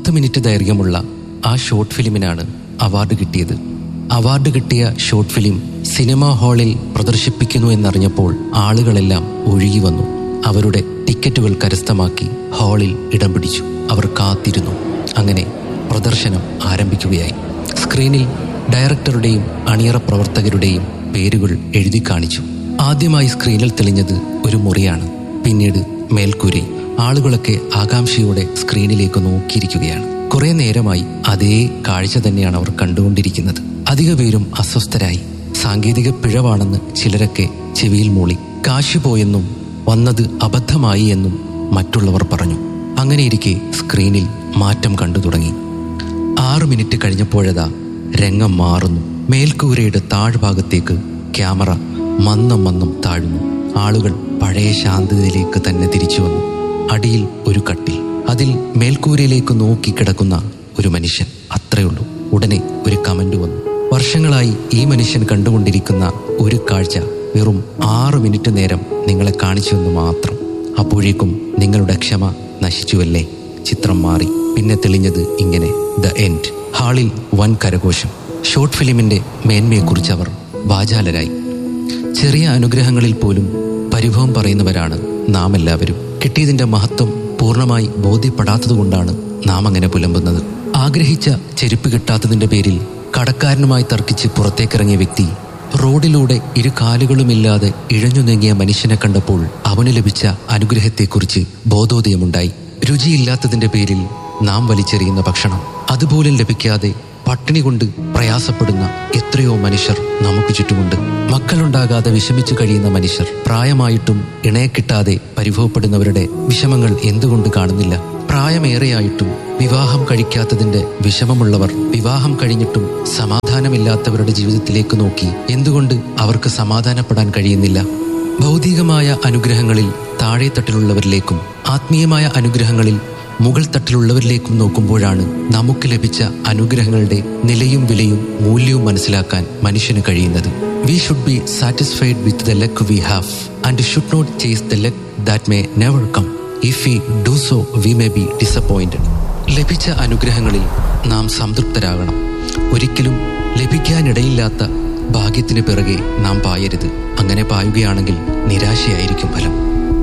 പത്ത് മിനിറ്റ് ദൈർഘ്യമുള്ള ആ ഷോർട്ട് ഫിലിമിനാണ് അവാർഡ് കിട്ടിയത് അവാർഡ് കിട്ടിയ ഷോർട്ട് ഫിലിം സിനിമാ ഹാളിൽ പ്രദർശിപ്പിക്കുന്നു എന്നറിഞ്ഞപ്പോൾ ആളുകളെല്ലാം ഒഴുകി വന്നു അവരുടെ ടിക്കറ്റുകൾ കരസ്ഥമാക്കി ഹാളിൽ ഇടം പിടിച്ചു അവർ കാത്തിരുന്നു അങ്ങനെ പ്രദർശനം ആരംഭിക്കുകയായി സ്ക്രീനിൽ ഡയറക്ടറുടെയും അണിയറ പ്രവർത്തകരുടെയും പേരുകൾ എഴുതി കാണിച്ചു ആദ്യമായി സ്ക്രീനിൽ തെളിഞ്ഞത് ഒരു മുറിയാണ് പിന്നീട് മേൽക്കൂരി ആളുകളൊക്കെ ആകാംക്ഷയോടെ സ്ക്രീനിലേക്ക് നോക്കിയിരിക്കുകയാണ് കുറെ നേരമായി അതേ കാഴ്ച തന്നെയാണ് അവർ കണ്ടുകൊണ്ടിരിക്കുന്നത് അധിക പേരും അസ്വസ്ഥരായി സാങ്കേതിക പിഴവാണെന്ന് ചിലരൊക്കെ ചെവിയിൽ മൂളി കാശ് പോയെന്നും വന്നത് അബദ്ധമായി എന്നും മറ്റുള്ളവർ പറഞ്ഞു അങ്ങനെയിരിക്കെ സ്ക്രീനിൽ മാറ്റം കണ്ടു തുടങ്ങി ആറ് മിനിറ്റ് കഴിഞ്ഞപ്പോഴതാ രംഗം മാറുന്നു മേൽക്കൂരയുടെ താഴ്ഭാഗത്തേക്ക് ക്യാമറ മന്നം മന്നം താഴുന്നു ആളുകൾ പഴയ ശാന്തതയിലേക്ക് തന്നെ തിരിച്ചു വന്നു അടിയിൽ ഒരു കട്ടിൽ അതിൽ മേൽക്കൂരയിലേക്ക് നോക്കി കിടക്കുന്ന ഒരു മനുഷ്യൻ അത്രയുള്ളൂ ഉടനെ ഒരു കമന്റ് വന്നു വർഷങ്ങളായി ഈ മനുഷ്യൻ കണ്ടുകൊണ്ടിരിക്കുന്ന ഒരു കാഴ്ച വെറും ആറ് മിനിറ്റ് നേരം നിങ്ങളെ കാണിച്ചുവെന്ന് മാത്രം അപ്പോഴേക്കും നിങ്ങളുടെ ക്ഷമ നശിച്ചുവല്ലേ ചിത്രം മാറി പിന്നെ തെളിഞ്ഞത് ഇങ്ങനെ ദ എൻഡ് ഹാളിൽ വൻ കരഘോഷം ഷോർട്ട് ഫിലിമിന്റെ മേന്മയെക്കുറിച്ച് അവർ വാചാലരായി ചെറിയ അനുഗ്രഹങ്ങളിൽ പോലും പരിഭവം പറയുന്നവരാണ് നാം എല്ലാവരും കിട്ടിയതിന്റെ മഹത്വം പൂർണ്ണമായി ബോധ്യപ്പെടാത്തതുകൊണ്ടാണ് നാം അങ്ങനെ പുലമ്പുന്നത് ആഗ്രഹിച്ച ചെരുപ്പ് കിട്ടാത്തതിന്റെ പേരിൽ കടക്കാരനുമായി തർക്കിച്ച് പുറത്തേക്കിറങ്ങിയ വ്യക്തി റോഡിലൂടെ ഇരു കാലുകളുമില്ലാതെ ഇഴഞ്ഞു നീങ്ങിയ മനുഷ്യനെ കണ്ടപ്പോൾ അവന് ലഭിച്ച അനുഗ്രഹത്തെക്കുറിച്ച് ബോധോദയമുണ്ടായി രുചിയില്ലാത്തതിന്റെ പേരിൽ നാം വലിച്ചെറിയുന്ന ഭക്ഷണം അതുപോലും ലഭിക്കാതെ പട്ടിണി കൊണ്ട് പ്രയാസപ്പെടുന്ന എത്രയോ മനുഷ്യർ നമുക്ക് ചുറ്റുമുണ്ട് മക്കളുണ്ടാകാതെ വിഷമിച്ചു കഴിയുന്ന മനുഷ്യർ പ്രായമായിട്ടും ഇണയെ കിട്ടാതെ പരിഭവപ്പെടുന്നവരുടെ വിഷമങ്ങൾ എന്തുകൊണ്ട് കാണുന്നില്ല പ്രായമേറെയായിട്ടും വിവാഹം കഴിക്കാത്തതിന്റെ വിഷമമുള്ളവർ വിവാഹം കഴിഞ്ഞിട്ടും സമാധാനമില്ലാത്തവരുടെ ജീവിതത്തിലേക്ക് നോക്കി എന്തുകൊണ്ട് അവർക്ക് സമാധാനപ്പെടാൻ കഴിയുന്നില്ല ഭൗതികമായ അനുഗ്രഹങ്ങളിൽ താഴെ തട്ടിലുള്ളവരിലേക്കും ആത്മീയമായ അനുഗ്രഹങ്ങളിൽ മുകൾ തട്ടിലുള്ളവരിലേക്കും നോക്കുമ്പോഴാണ് നമുക്ക് ലഭിച്ച അനുഗ്രഹങ്ങളുടെ നിലയും വിലയും മൂല്യവും മനസ്സിലാക്കാൻ മനുഷ്യന് കഴിയുന്നത് we should be satisfied with the luck we have and should not chase the luck that may never come if we do so we may be disappointed ലഭിച്ച അനുഗ്രഹങ്ങളിൽ നാം സംതൃപ്തരാകണം ഒരിക്കലും ലഭിക്കാനിടയില്ലാത്ത ഭാഗ്യത്തിന് പിറകെ നാം പായരുത് അങ്ങനെ പായുകയാണെങ്കിൽ നിരാശയായിരിക്കും ഫലം